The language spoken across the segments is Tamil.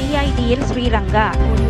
சிஐடியில் ஸ்ரீரங்கா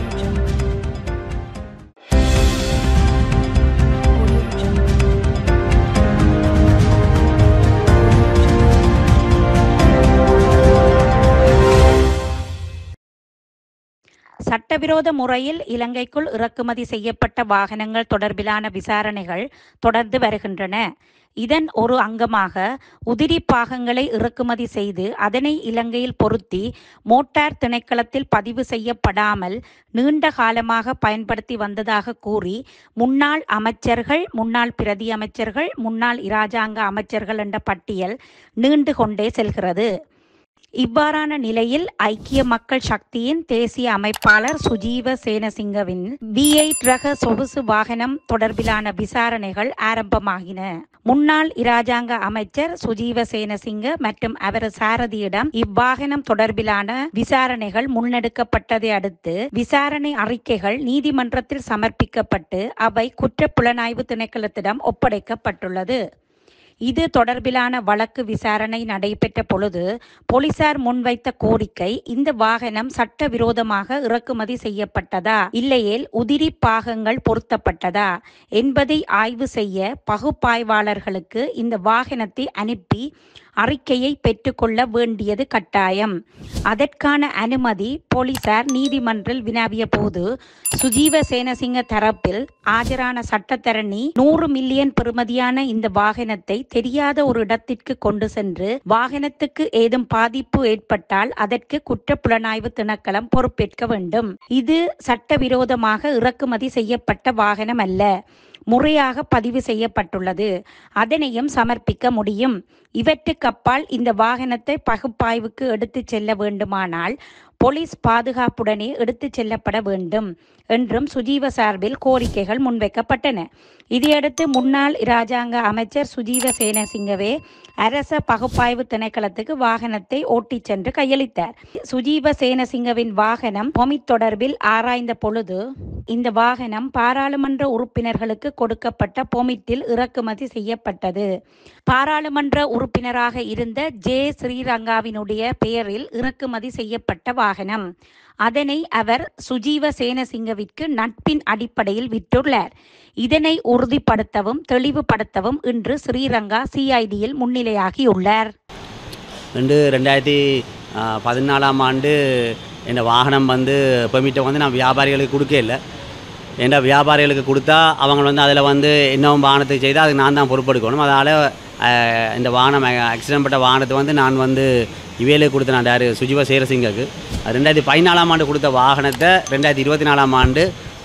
சட்டவிரோத முறையில் இலங்கைக்குள் இறக்குமதி செய்யப்பட்ட வாகனங்கள் தொடர்பிலான விசாரணைகள் தொடர்ந்து வருகின்றன இதன் ஒரு அங்கமாக உதிரி பாகங்களை இறக்குமதி செய்து அதனை இலங்கையில் பொருத்தி மோட்டார் திணைக்களத்தில் பதிவு செய்யப்படாமல் நீண்ட காலமாக பயன்படுத்தி வந்ததாக கூறி முன்னாள் அமைச்சர்கள் முன்னாள் பிரதி அமைச்சர்கள் முன்னாள் இராஜாங்க அமைச்சர்கள் என்ற பட்டியல் நீண்டு கொண்டே செல்கிறது இவ்வாறான நிலையில் ஐக்கிய மக்கள் சக்தியின் தேசிய அமைப்பாளர் சுஜீவ சேனசிங்கவின் வி எயிட் ரக சொகுசு வாகனம் தொடர்பிலான விசாரணைகள் ஆரம்பமாகின முன்னாள் இராஜாங்க அமைச்சர் சுஜீவ சேனசிங்க மற்றும் அவர் சாரதியிடம் இவ்வாகனம் தொடர்பிலான விசாரணைகள் முன்னெடுக்கப்பட்டதை அடுத்து விசாரணை அறிக்கைகள் நீதிமன்றத்தில் சமர்ப்பிக்கப்பட்டு அவை குற்றப்புலனாய்வு திணைக்களத்திடம் ஒப்படைக்கப்பட்டுள்ளது இது தொடர்பிலான வழக்கு விசாரணை நடைபெற்ற பொழுது போலீசார் முன்வைத்த கோரிக்கை இந்த வாகனம் சட்டவிரோதமாக இறக்குமதி செய்யப்பட்டதா இல்லையேல் உதிரி பாகங்கள் பொருத்தப்பட்டதா என்பதை ஆய்வு செய்ய பகுப்பாய்வாளர்களுக்கு இந்த வாகனத்தை அனுப்பி அறிக்கையை பெற்றுக்கொள்ள வேண்டியது கட்டாயம் அதற்கான அனுமதி போலீசார் நீதிமன்றில் வினாவிய போது சுஜீவ சேனசிங்க தரப்பில் ஆஜரான சட்டத்தரணி நூறு மில்லியன் பெறுமதியான இந்த வாகனத்தை தெரியாத ஒரு இடத்திற்கு கொண்டு சென்று வாகனத்துக்கு ஏதும் பாதிப்பு ஏற்பட்டால் அதற்கு குற்றப்புலனாய்வு திணைக்களம் பொறுப்பேற்க வேண்டும் இது சட்டவிரோதமாக இறக்குமதி செய்யப்பட்ட வாகனம் அல்ல முறையாக பதிவு செய்யப்பட்டுள்ளது அதனையும் சமர்ப்பிக்க முடியும் இவற்றுக்கப்பால் இந்த வாகனத்தை பகுப்பாய்வுக்கு எடுத்துச் செல்ல வேண்டுமானால் போலீஸ் பாதுகாப்புடனே எடுத்துச் செல்லப்பட வேண்டும் என்றும் சுஜீவ சார்பில் கோரிக்கைகள் முன்வைக்கப்பட்டன இதையடுத்து முன்னாள் இராஜாங்க அமைச்சர் சுஜீவ சேனசிங்கவே அரச பகுப்பாய்வு திணைக்களத்துக்கு வாகனத்தை ஓட்டிச் சென்று கையளித்தார் சுஜீவ சேனசிங்கவின் வாகனம் பொமித் தொடர்பில் ஆராய்ந்த பொழுது இந்த வாகனம் பாராளுமன்ற உறுப்பினர்களுக்கு கொடுக்கப்பட்ட பொமிட்டில் இறக்குமதி செய்யப்பட்டது பாராளுமன்ற உறுப்பினராக இருந்த ஜே ஸ்ரீரங்காவினுடைய பெயரில் இறக்குமதி செய்யப்பட்ட வாகனம் அதனை அவர் சுஜீவ சேனசிங்கவிற்கு நட்பின் அடிப்படையில் விற்றுள்ளார் இதனை உறுதிப்படுத்தவும் தெளிவுபடுத்தவும் இன்று ஸ்ரீரங்கா சிஐடியில் முன்னிலையாகியுள்ளார் ரெண்டு ரெண்டாயிரத்தி ஆ, பதினாலாம் ஆண்டு இந்த வாகனம் வந்து பெர்மிட்டை வந்து நான் வியாபாரிகளுக்கு கொடுக்க இல்லை ஏன்னா வியாபாரிகளுக்கு கொடுத்தா அவங்க வந்து அதில் வந்து இன்னும் வாகனத்துக்கு செய்தால் அதுக்கு நான் தான் பொறுப்பெடுக்கணும் அதனால் இந்த வாகனம் ஆக்சிடென்ட் பட்ட வாகனத்தை வந்து நான் வந்து இவேலுக்கு கொடுத்த நான் யார் சுஜிவா சேரசிங்கக்கு ரெண்டாயிரத்தி பதினாலாம் ஆண்டு கொடுத்த வாகனத்தை ரெண்டாயிரத்தி இருபத்தி நாலாம் ஆண்டு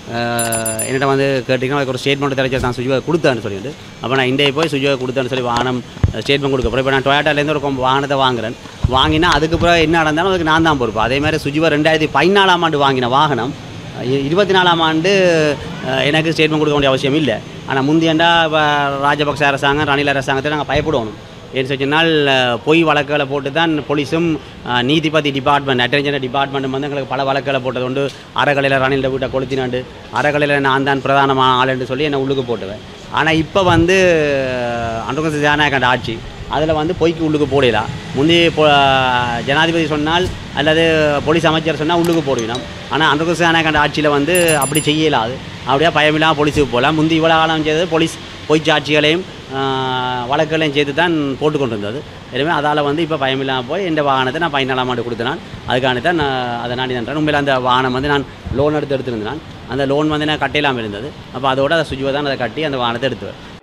ஆஹ், என்னிட்ட வந்து கேட்டிங்கன்னா அதுக்கு ஒரு ஸ்டேட்மெண்ட் தெரிஞ்சு நான் சுஜிவா கொடுத்தேன்னு சொல்லிட்டு அப்போ நான் இண்டே போய் சுஜிவா கொடுத்தேன்னு சொல்லி வாகனம் ஸ்டேட்மெண்ட் கொடுக்க போகிறேன் இப்போ நான் டொயாட்டாலேருந்து ஒரு கொ- வாகனத்தை வாங்குறேன் வாங்கினா அதுக்கு பிறகு என்ன நடந்தாலும் அதுக்கு நான் தான் பொறுப்பு அதே மாதிரி சுஜிவா ரெண்டாயிரத்தி பதினாலாம் ஆண்டு வாங்கின வாகனம் இ- இருபத்தி நாலாம் ஆண்டு அஹ், எனக்கு ஸ்டேட்மெண்ட் கொடுக்க வேண்டிய அவசியம் இல்லை ஆனால் முந்தியண்டா இப்போ ராஜபக்ச அரசாங்கம் ரணில் அரசாங்கத்தை நாங்கள் பயப்படணும் ஏன்னு சொன்னால் அஹ், பொய் வழக்குகளை போட்டு தான் போலீஸும் அஹ், நீதிபதி டிபார்ட்மெண்ட் அட்டென்ஷன் டிபார்ட்மெண்ட் வந்து எங்களுக்கு பல வழக்குகளை போட்டது உண்டு அறகலையில் ரணில் வீட்டை கொளுத்தினாண்டு அறகலையில் நான் தான் பிரதானமான ஆளுன்னு சொல்லி என்னை உள்ளுக்கு போட்டுவேன் ஆனால் இப்போ வந்து அண்டுகசி ஜனநாயகண்ட ஆட்சி அதில் வந்து பொய்க்கு உள்ளுக்கு போடலாம் முந்தைய பொ- ஜனாதிபதி சொன்னால் அல்லது போலீஸ் அமைச்சர் சொன்னால் உள்ளுக்கு போடுவினோம் ஆனால் அண்டகுசான கண்ட ஆட்சியில் வந்து அப்படி செய்யலாது அப்படியே பயமில்லாமல் போலீஸுக்கு போகலாம் முந்தி இவ்வளோ காலம் செய்தது போலீஸ் பொய் சாட்சிகளையும் ஆஹ், வழக்குகளையும் சேர்த்து தான் போட்டு கொண்டு இருந்தது எனவே அதால் வந்து இப்போ பயமில்லாமல் போய் இந்த வாகனத்தை நான் பதினாலாம் ஆண்டு கொடுத்தேன் அதுக்கான தான் நான் அதை நாடி நின்றேன் உண்மையில் அந்த வாகனம் வந்து நான் லோன் எடுத்து எடுத்திருந்தேன் அந்த லோன் வந்து நான் கட்டையிலாமல் இருந்தது அப்போ அதோட அதை சுஜிவை தான் அதை கட்டி அந்த வாகனத்தை எடுத்துவேன்